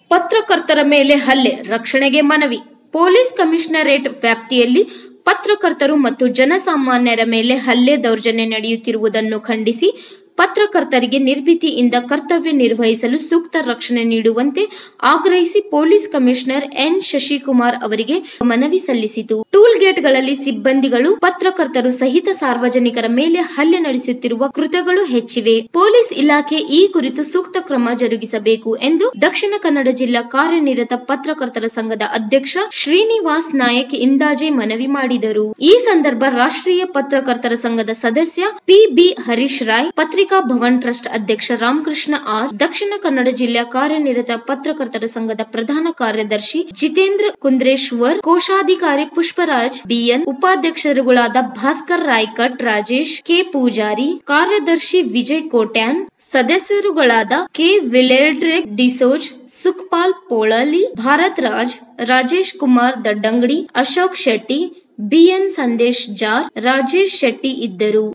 ಪತ್ರಕರ್ತರ ಮೇಲೆ ಹಲ್ಲೆ ರಕ್ಷಣೆಗೆ ಮನವಿ ಪೊಲೀಸ್ ಕಮಿಷನರೇಟ್ ವ್ಯಾಪ್ತಿಯಲ್ಲಿ ಪತ್ರಕರ್ತರು ಮತ್ತು ಜನಸಾಮಾನ್ಯರ ಮೇಲೆ ಹಲ್ಲೆ ದೌರ್ಜನ್ಯ ನಡೆಯುತ್ತಿರುವುದನ್ನು ಖಂಡಿಸಿ ಪತ್ರಕರ್ತರಿಗೆ ನಿರ್ಭೀತಿಯಿಂದ ಕರ್ತವ್ಯ ನಿರ್ವಹಿಸಲು ಸೂಕ್ತ ರಕ್ಷಣೆ ನೀಡುವಂತೆ ಆಗ್ರಹಿಸಿ ಪೊಲೀಸ್ ಕಮಿಷನರ್ ಎನ್ ಶಶಿಕುಮಾರ್ ಅವರಿಗೆ ಮನವಿ ಸಲ್ಲಿಸಿತು ಟೂಲ್ ಗೇಟ್ಗಳಲ್ಲಿ ಸಿಬ್ಬಂದಿಗಳು ಪತ್ರಕರ್ತರು ಸಹಿತ ಸಾರ್ವಜನಿಕರ ಮೇಲೆ ಹಲ್ಲೆ ನಡೆಸುತ್ತಿರುವ ಕೃತ್ಯಗಳು ಹೆಚ್ಚಿವೆ ಪೊಲೀಸ್ ಇಲಾಖೆ ಈ ಕುರಿತು ಸೂಕ್ತ ಕ್ರಮ ಜರುಗಿಸಬೇಕು ಎಂದು ದಕ್ಷಿಣ ಕನ್ನಡ ಜಿಲ್ಲಾ ಕಾರ್ಯನಿರತ ಪತ್ರಕರ್ತರ ಸಂಘದ ಅಧ್ಯಕ್ಷ ಶ್ರೀನಿವಾಸ್ ನಾಯಕ್ ಇಂದಾಜೆ ಮನವಿ ಮಾಡಿದರು ಈ ಸಂದರ್ಭ ರಾಷ್ಟ್ರೀಯ ಪತ್ರಕರ್ತರ ಸಂಘದ ಸದಸ್ಯ ಪಿ ಬಿ ಹರೀಶ್ ರಾಯ್ ಪತ್ರಿಕಾ ಭವನ್ ಟ್ರಸ್ಟ್ ಅಧ್ಯಕ್ಷ ರಾಮಕೃಷ್ಣ ಆರ್ ದಕ್ಷಿಣ ಕನ್ನಡ ಜಿಲ್ಲೆಯ ಕಾರ್ಯನಿರತ ಪತ್ರಕರ್ತರ ಸಂಘದ ಪ್ರಧಾನ ಕಾರ್ಯದರ್ಶಿ ಜಿತೇಂದ್ರ ಕುಂದ್ರೇಶ್ವರ್ ಕೋಶಾಧಿಕಾರಿ ಪುಷ್ಪರಾಜ್ ಬಿಎನ್ ಉಪಾಧ್ಯಕ್ಷರುಗಳಾದ ಭಾಸ್ಕರ್ ರಾಯ್ಕಟ್ ರಾಜೇಶ್ ಕೆ ಪೂಜಾರಿ ಕಾರ್ಯದರ್ಶಿ ವಿಜಯ್ ಕೋಟ್ಯಾನ್ ಸದಸ್ಯರುಗಳಾದ ಕೆ ವಿಲೇಡ್ರೆ ಡಿಸೋಜ್ ಸುಖ್ಪಾಲ್ ಪೋಳಲಿ ಭಾರತ್ ರಾಜ್ ರಾಜೇಶ್ ಕುಮಾರ್ ದಡ್ಡಂಗಡಿ ಅಶೋಕ್ ಶೆಟ್ಟಿ ಬಿಎನ್ ಸಂದೇಶ್ ಜಾರ್ ರಾಜೇಶ್ ಶೆಟ್ಟಿ ಇದ್ದರು